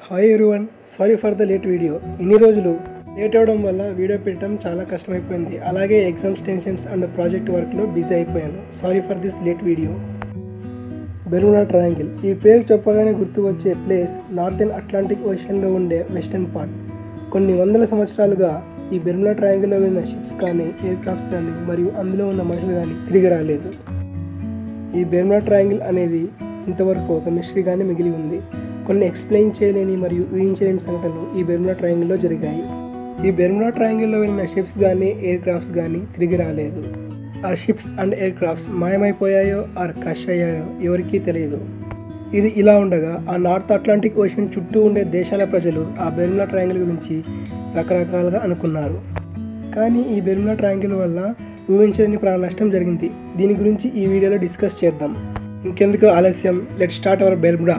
hi everyone sorry for the late video ఇన్ని రోజులు late అవ్వడం వల్ల వీడియో పెట్టడం చాలా కష్టమైపోయింది అలాగే ఎగ్జామ్స్ టెన్షన్స్ అండ్ ప్రాజెక్ట్ వర్క్లో బిజీ అయిపోయాను sorry for this late video Bermuda Triangle ఈ పేరు చెప్పగానే గుర్తు వచ్చే ప్లేస్ నార్థన్ అట్లాంటిక్ ఓషన్లో ఉండే వెస్టర్న్ పార్ట్ కొన్ని వందల సంవత్సరాలుగా ఈ బెర్ముడా ట్రయాంగిల్లో ఉన్న షిప్స్ కానీ ఎయిర్ క్రాఫ్ట్స్ కానీ మరియు అందులో ఉన్న మనుషులు కానీ తిరిగి రాలేదు ఈ బెర్ముడా ట్రయాంగిల్ అనేది ఇంతవరకు ఒక మిస్టరీగానే మిగిలి ఉంది కొన్ని ఎక్స్ప్లెయిన్ చేయలేని మరియు ఊహించలేని సంఘటనలు ఈ బెర్ముడా ట్రయాంగిల్లో జరిగాయి ఈ బెర్ముడా ట్రయాంగిల్లో వెళ్ళిన షిప్స్ కానీ ఎయిర్ క్రాఫ్ట్స్ కానీ తిరిగి రాలేదు ఆ షిప్స్ అండ్ ఎయిర్ క్రాఫ్ట్స్ మాయమైపోయాయో ఆర్ క్రష్ అయ్యాయో ఎవరికీ తెలియదు ఇది ఇలా ఉండగా ఆ నార్త్ అట్లాంటిక్ ఓషన్ చుట్టూ ఉండే దేశాల ప్రజలు ఆ బెర్ముడా ట్రయాంగిల్ గురించి రకరకాలుగా అనుకున్నారు కానీ ఈ బెర్ముడా ట్రయాంగిల్ వల్ల ఊహించలేని ప్రాణ నష్టం జరిగింది దీని గురించి ఈ వీడియోలో డిస్కస్ చేద్దాం ఇంకెందుకు ఆలస్యం let start our Bermuda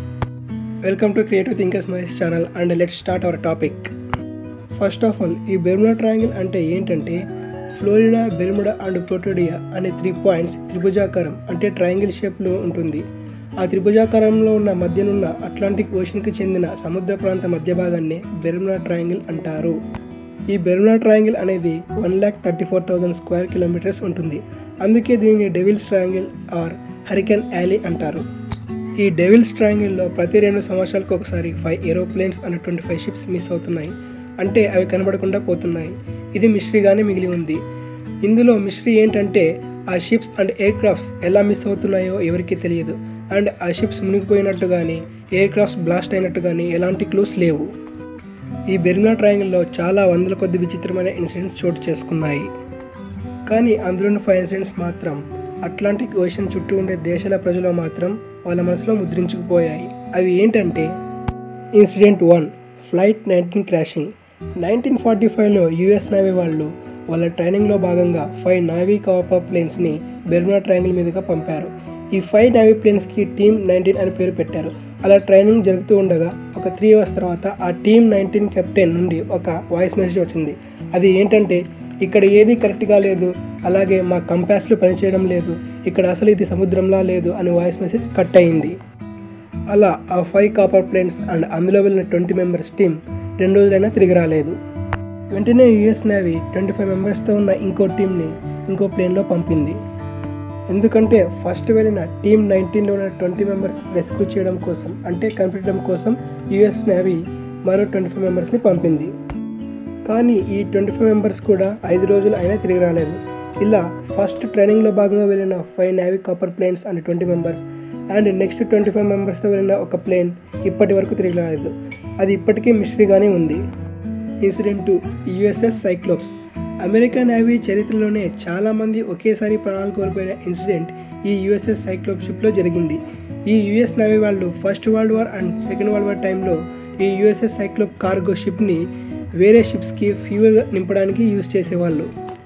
welcome to creative thinkers Mahesh channel and let start our topic first of all ఈ బెర్ముడా ట్రయాంగిల్ అంటే ఏంటంటే ఫ్లోరిడా బెర్ముడా అండ్ ప్రోటోడియా అనే త్రీ పాయింట్స్ త్రిభుజాకారం అంటే ట్రయాంగిల్ షేప్లో ఉంటుంది ఆ త్రిభుజాకారంలో ఉన్న మధ్యనున్న అట్లాంటిక్ ఓషన్కి చెందిన సముద్ర ప్రాంత మధ్య భాగాన్ని బెర్ముడా ట్రయాంగిల్ అంటారు ఈ బెర్ముడా ట్రయాంగిల్ అనేది one lakh thirty four thousand square kilometres ఉంటుంది అందుకే దీనిని devil's triangle or hurricane alley అంటారు ఈ డెవిల్స్ ట్రయాంగిల్లో ప్రతి రెండు సంవత్సరాలకు ఒకసారి five aeroplanes and twenty five ships miss అవుతున్నాయి అంటే అవి కనబడకుండా పోతున్నాయి ఇది మిస్టరీగానే మిగిలి ఉంది ఇందులో మిస్టరీ ఏంటంటే ఆ షిప్స్ అండ్ ఎయిర్ క్రాఫ్ట్స్ ఎలా మిస్ అవుతున్నాయో ఎవరికీ తెలియదు అండ్ ఆ షిప్స్ మునిగిపోయినట్టు కానీ ఎయిర్ క్రాఫ్ట్స్ బ్లాస్ట్ అయినట్టు కానీ ఎలాంటి క్లూస్ లేవు ఈ బెర్ముడా ట్రయాంగిల్లో చాలా వందల కొద్ది విచిత్రమైన ఇన్సిడెంట్స్ చోటు చేసుకున్నాయి కానీ అందులోని ఫైవ్ ఇన్సిడెంట్స్ మాత్రం అట్లాంటిక్ ఓషన్ చుట్టూ ఉండే దేశాల ప్రజలు మాత్రం వాళ్ళ మనసులో ముద్రించుకుపోయాయి అవి ఏంటంటే incident one flight nineteen crashing nineteen forty ఫైవ్లో యుఎస్ నేవీ వాళ్ళు వాళ్ళ ట్రైనింగ్లో భాగంగా ఫైవ్ నావీ కాపర్ ప్లేన్స్ని బెర్ముడా ట్రయాంగిల్ మీదుగా పంపారు ఈ ఫైవ్ నావీ ప్లేన్స్కి టీమ్ నైన్టీన్ అని పేరు పెట్టారు అలా ట్రైనింగ్ జరుగుతూ ఉండగా ఒక త్రీ అవర్స్ తర్వాత ఆ టీమ్ నైన్టీన్ కెప్టెన్ నుండి ఒక వాయిస్ మెసేజ్ వచ్చింది అది ఏంటంటే ఇక్కడ ఏది కరెక్ట్గా లేదు అలాగే మా కంపాస్లు పనిచేయడం లేదు ఇక్కడ అసలు ఇది సముద్రంలా లేదు అని వాయిస్ మెసేజ్ కట్ అయింది అలా ఆ ఫైవ్ కాపర్ ప్లేన్స్ అండ్ అందులో వెళ్ళిన ట్వంటీ మెంబర్స్ టీం రెండు రోజులైనా తిరిగి రాలేదు వెంటనే యుఎస్ నేవీ ట్వంటీ ఫైవ్ మెంబర్స్తో ఉన్న ఇంకో టీంని ఇంకో ప్లేన్లో పంపింది ఎందుకంటే ఫస్ట్ వెళ్ళిన టీమ్ నైన్టీన్లో ఉన్న ట్వంటీ మెంబర్స్ రెస్క్యూ చేయడం కోసం అంటే కనిపించడం కోసం యుఎస్ నేవీ మరో ట్వంటీ ఫైవ్ మెంబర్స్ని పంపింది కానీ ఈ ట్వంటీ ఫైవ్ మెంబర్స్ కూడా ఐదు రోజులు అయినా తిరిగి రాలేదు ఇలా ఫస్ట్ ట్రైనింగ్లో భాగంగా వెళ్ళిన ఫైవ్ నేవీ కాపర్ planes and twenty members and next twenty five మెంబర్స్తో వెళ్ళిన ఒక ప్లేన్ ఇప్పటి వరకు తిరిగి రాలేదు అది ఇప్పటికీ మిస్టరీగానే ఉంది incident two USS Cyclops America Navy చరిత్రలోనే చాలామంది ఒకేసారి ప్రాణాలు కోల్పోయిన ఇన్సిడెంట్ ఈ యుఎస్ఎస్ సైక్లోప్ షిప్లో జరిగింది ఈ యుఎస్ నేవీ వాళ్ళు first world war and second world war టైంలో ఈ యుఎస్ఎస్ సైక్లోప్ కార్గో షిప్ని వేరే షిప్స్కి ఫ్యూయల్ నింపడానికి యూజ్ చేసేవాళ్ళు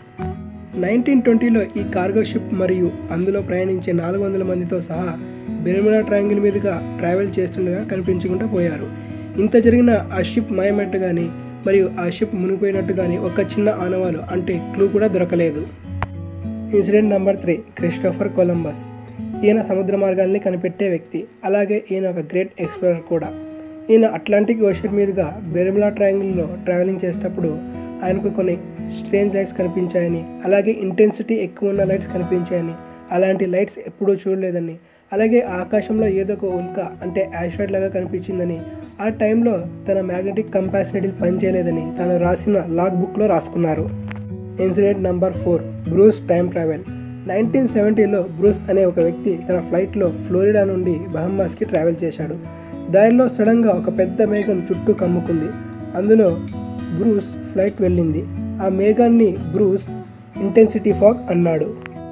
నైన్టీన్ ట్వంటీలో ఈ కార్గో షిప్ మరియు అందులో ప్రయాణించే నాలుగు వందల మందితో సహా బెర్ముడా ట్రయాంగిల్ మీదుగా ట్రావెల్ చేస్తుండగా కనిపించకుండా పోయారు ఇంత జరిగిన ఆ షిప్ మాయమట్టు కానీ మరియు ఆ షిప్ మునిగిపోయినట్టు కానీ ఒక చిన్న ఆనవాలు అంటే క్లూ కూడా దొరకలేదు incident number three Christopher Columbus ఈయన సముద్ర మార్గాల్ని కనిపెట్టే వ్యక్తి అలాగే ఈయన ఒక గ్రేట్ ఎక్స్ప్లోరర్ కూడా ఈయన అట్లాంటిక్ ఓషన్ మీదుగా బెర్ములా ట్రయాంగిల్లో ట్రావెలింగ్ చేసేటప్పుడు ఆయనకు కొన్ని స్ట్రేంజ్ లైట్స్ కనిపించాయని అలాగే ఇంటెన్సిటీ ఎక్కువ ఉన్న లైట్స్ కనిపించాయని అలాంటి లైట్స్ ఎప్పుడూ చూడలేదని అలాగే ఆకాశంలో ఏదో ఒక ఉల్క అంటే యాషాయిడ్ లాగా కనిపించిందని ఆ టైంలో తన మ్యాగ్నెటిక్ కంపాస్ నీడిల్ పనిచేయలేదని తను రాసిన లాగ్ బుక్లో రాసుకున్నారు incident number four Bruce time travel nineteen సెవెంటీలో బ్రూస్ అనే ఒక వ్యక్తి తన ఫ్లైట్లో ఫ్లోరిడా నుండి బహమ్మాస్కి ట్రావెల్ చేశాడు దారిలో సడన్గా ఒక పెద్ద మేఘం చుట్టూ కమ్ముకుంది అందులో బ్రూస్ ఫ్లైట్ వెళ్ళింది ఆ మేఘాన్ని బ్రూస్ ఇంటెన్సిటీ ఫాగ్ అన్నాడు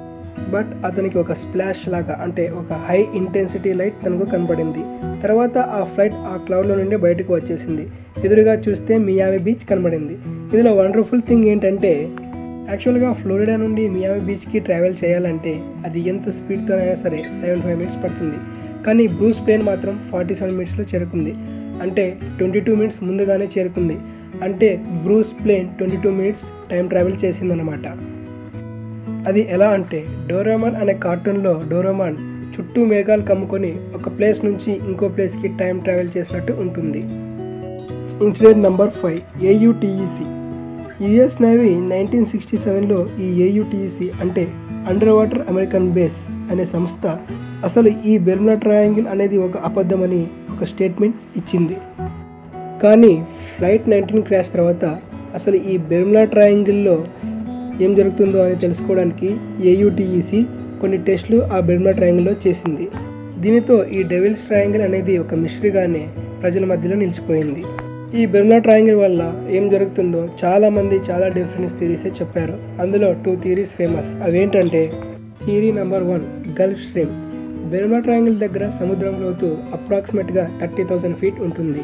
బట్ అతనికి ఒక స్ప్లాష్ లాగా అంటే ఒక హై ఇంటెన్సిటీ లైట్ తనకు కనపడింది తర్వాత ఆ ఫ్లైట్ ఆ క్లౌడ్లో నుండి బయటకు వచ్చేసింది ఎదురుగా చూస్తే మియామి బీచ్ కనబడింది ఇందులో వండర్ఫుల్ థింగ్ ఏంటంటే యాక్చువల్గా ఫ్లోరిడా నుండి మియామి బీచ్కి ట్రావెల్ చేయాలంటే అది ఎంత స్పీడ్తోనైనా సరే సెవెన్ ఫైవ్ మినిట్స్ పడుతుంది కానీ బ్రూస్ ప్లేన్ మాత్రం ఫార్టీ సెవెన్ మినిట్స్లో చేరుకుంది అంటే ట్వంటీ టూ మినిట్స్ ముందుగానే చేరుకుంది అంటే Bruce plane twenty two minutes time travel చేసిందనమాట అది ఎలా అంటే డోరామాన్ అనే కార్టూన్లో డోరామాన్ చుట్టూ మేఘాలు కమ్ముకొని ఒక ప్లేస్ నుంచి ఇంకో ప్లేస్కి టైం ట్రావెల్ చేసినట్టు ఉంటుంది incident number five AUTEC US Navy nineteen sixty సెవెన్లో ఈ ఏయుటిఈసి అంటే అండర్ వాటర్ అమెరికన్ బేస్ అనే సంస్థ అసలు ఈ బెర్ముడా ట్రయాంగిల్ అనేది ఒక అబద్ధమని ఒక స్టేట్మెంట్ ఇచ్చింది కానీ ఫ్లైట్ నైన్టీన్ క్రాష్ తర్వాత అసలు ఈ బెర్ముడా ట్రయాంగిల్లో ఏం జరుగుతుందో అని తెలుసుకోవడానికి ఏయుటిఈసి కొన్ని టెస్టులు ఆ బెర్ముడా ట్రయాంగిల్లో చేసింది దీనితో ఈ డెవిల్స్ ట్రయాంగిల్ అనేది ఒక మిస్టరీగానే ప్రజల మధ్యలో నిలిచిపోయింది ఈ బెర్ముడా ట్రయాంగిల్ వల్ల ఏం జరుగుతుందో చాలామంది చాలా డిఫరెంట్ థీరీసే చెప్పారు అందులో టూ థీరీస్ ఫేమస్ అవేంటంటే theory number one Gulf Stream Bermuda Triangle దగ్గర సముద్రం లోతు అప్రాక్సిమేట్గా థర్టీ థౌసండ్ ఫీట్ ఉంటుంది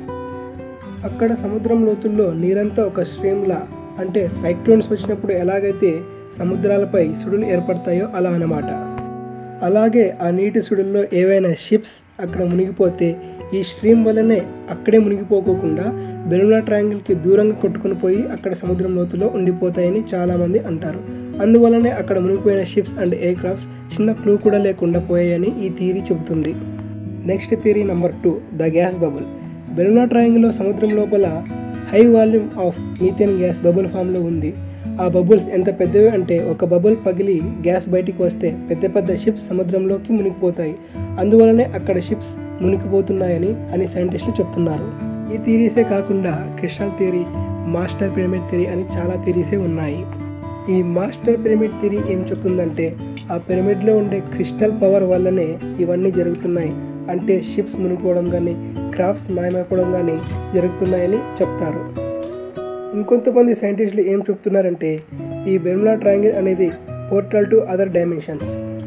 అక్కడ సముద్రం లోతుల్లో నీరంతా ఒక స్ట్రీమ్లా అంటే సైక్లోన్స్ వచ్చినప్పుడు ఎలాగైతే సముద్రాలపై సుడులు ఏర్పడతాయో అలా అన్నమాట అలాగే ఆ నీటి సుడుల్లో ఏవైనా షిప్స్ అక్కడ మునిగిపోతే ఈ స్ట్రీమ్ వల్లనే అక్కడే మునిగిపోకోకుండా బెరునా ట్రయాంగిల్కి దూరంగా కొట్టుకుని పోయి అక్కడ సముద్రం లోతులో ఉండిపోతాయని చాలామంది అంటారు అందువల్లనే అక్కడ మునిగిపోయిన షిప్స్ అండ్ ఎయిర్ క్రాఫ్ట్స్ చిన్న క్లూ కూడా లేకుండా పోయాయని ఈ థియరీ చెబుతుంది next theory number two the gas bubble Bermuda ట్రయాంగిల్లో సముద్రం లోపల high volume of methane gas bubble ఫామ్లో ఉంది ఆ బబుల్స్ ఎంత పెద్దవి అంటే ఒక బబుల్ పగిలి గ్యాస్ బయటికి వస్తే పెద్ద పెద్ద షిప్స్ సముద్రంలోకి మునిగిపోతాయి అందువలనే అక్కడ షిప్స్ మునిగిపోతున్నాయని అని సైంటిస్టులు చెప్తున్నారు ఈ థీరీసే కాకుండా crystal theory master pyramid theory అని చాలా థియరీసే ఉన్నాయి ఈ మాస్టర్ పిరమిడ్ థియరీ ఏం చెప్తుందంటే ఆ పిరమిడ్లో ఉండే క్రిస్టల్ పవర్ వల్లనే ఇవన్నీ జరుగుతున్నాయి అంటే షిప్స్ మునిగిపోవడం కానీ క్రాఫ్ట్స్ మాయమైపోవడం కానీ జరుగుతున్నాయని చెప్తారు ఇంకొంతమంది సైంటిస్టులు ఏం చెప్తున్నారంటే ఈ బెర్ములా ట్రయాంగిల్ అనేది పోర్టల్ టు అదర్ డైమెన్షన్స్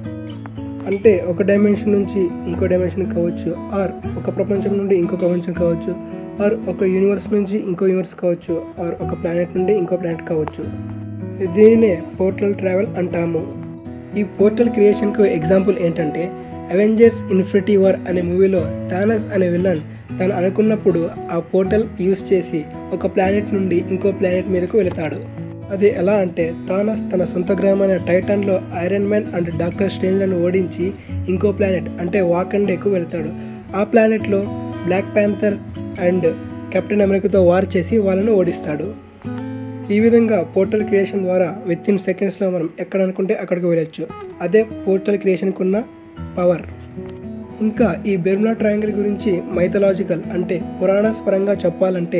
అంటే ఒక డైమెన్షన్ నుంచి ఇంకో డైమెన్షన్ కావచ్చు ఆర్ ఒక ప్రపంచం నుండి ఇంకో ప్రపంచం కావచ్చు ఆర్ ఒక యూనివర్స్ నుంచి ఇంకో యూనివర్స్ కావచ్చు ఆర్ ఒక ప్లానెట్ నుండి ఇంకో ప్లానెట్ కావచ్చు దీనినే పోర్టల్ ట్రావెల్ అంటాము ఈ పోర్టల్ క్రియేషన్కు ఎగ్జాంపుల్ ఏంటంటే అవెంజర్స్ ఇన్ఫినిటీ వార్ అనే మూవీలో థానస్ అనే విలన్ తను అనుకున్నప్పుడు ఆ పోర్టల్ యూస్ చేసి ఒక ప్లానెట్ నుండి ఇంకో ప్లానెట్ మీదకు వెళతాడు అది ఎలా అంటే థానస్ తన సొంత గ్రహమైన టైటాన్లో ఐరన్ మ్యాన్ అండ్ డాక్టర్ స్ట్రేంజ్లను ఓడించి ఇంకో ప్లానెట్ అంటే వాకండేకు వెళ్తాడు ఆ ప్లానెట్లో బ్లాక్ ప్యాంథర్ అండ్ కెప్టెన్ అమెరికాతో వార్ చేసి వాళ్ళను ఓడిస్తాడు ఈ విధంగా పోర్టల్ క్రియేషన్ ద్వారా విత్ ఇన్ సెకండ్స్లో మనం ఎక్కడ అనుకుంటే అక్కడికి వెళ్ళొచ్చు అదే పోర్టల్ క్రియేషన్కి ఉన్న పవర్ ఇంకా ఈ బెర్మునా ట్రయాంగిల్ గురించి మైథలాజికల్ అంటే పురాణస్ పరంగా చెప్పాలంటే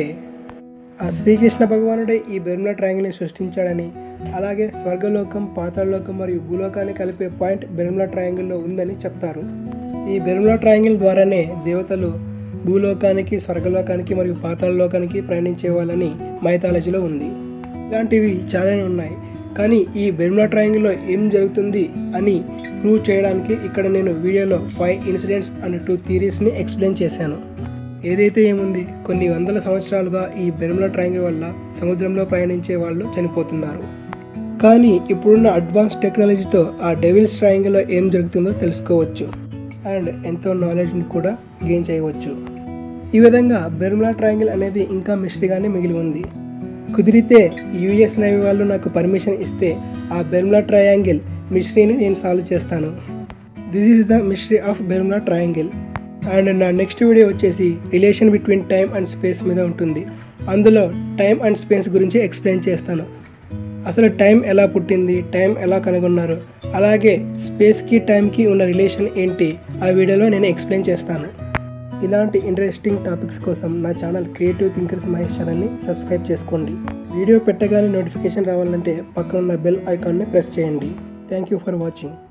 ఆ శ్రీకృష్ణ భగవానుడే ఈ బెర్మునా ట్రయాంగిల్ని సృష్టించాడని అలాగే స్వర్గలోకం పాతాళలోకం మరియు భూలోకాన్ని కలిపే పాయింట్ బెర్మునా ట్రయాంగిల్లో ఉందని చెప్తారు ఈ బెర్మునా ట్రయాంగిల్ ద్వారానే దేవతలు భూలోకానికి స్వర్గలోకానికి మరియు పాతాళలోకానికి ప్రయాణించే వాళ్ళని మైథాలజీలో ఉంది ఇలాంటివి చాలానే ఉన్నాయి కానీ ఈ బెర్ముడా ట్రయాంగిల్లో ఏం జరుగుతుంది అని ప్రూవ్ చేయడానికి ఇక్కడ నేను వీడియోలో ఫైవ్ ఇన్సిడెంట్స్ అండ్ టూ థీరీస్ని ఎక్స్ప్లెయిన్ చేశాను ఏదైతే ఏముంది కొన్ని వందల సంవత్సరాలుగా ఈ బెర్ముడా ట్రయాంగిల్ వల్ల సముద్రంలో ప్రయాణించే వాళ్ళు చనిపోతున్నారు కానీ ఇప్పుడున్న అడ్వాన్స్ టెక్నాలజీతో ఆ డెవిల్స్ ట్రయాంగిల్లో ఏం జరుగుతుందో తెలుసుకోవచ్చు అండ్ ఎంతో నాలెడ్జ్ని కూడా గెయిన్ చేయవచ్చు ఈ విధంగా బెర్ముడా ట్రయాంగిల్ అనేది ఇంకా మిస్టరీగానే మిగిలి ఉంది కుదిరితే యుఎస్ నేవీ వాళ్ళు నాకు పర్మిషన్ ఇస్తే ఆ బెర్ముడా ట్రయాంగిల్ మిస్టరీని నేను సాల్వ్ చేస్తాను this is the mystery of Bermuda Triangle and నా నెక్స్ట్ వీడియో వచ్చేసి relation between time and space మీద ఉంటుంది అందులో టైం అండ్ స్పేస్ గురించి ఎక్స్ప్లెయిన్ చేస్తాను అసలు టైం ఎలా పుట్టింది టైం ఎలా కనుగొన్నారు అలాగే స్పేస్కి టైంకి ఉన్న రిలేషన్ ఏంటి ఆ వీడియోలో నేను ఎక్స్ప్లెయిన్ చేస్తాను ఇలాంటి ఇంట్రెస్టింగ్ టాపిక్స్ కోసం నా ఛానల్ క్రియేటివ్ థింకర్స్ మహేష్ ఛానల్ని సబ్స్క్రైబ్ చేసుకోండి వీడియో పెట్టగానే నోటిఫికేషన్ రావాలంటే పక్కన ఉన్న బెల్ ఐకాన్ని ప్రెస్ చేయండి థ్యాంక్ యూ ఫర్ వాచింగ్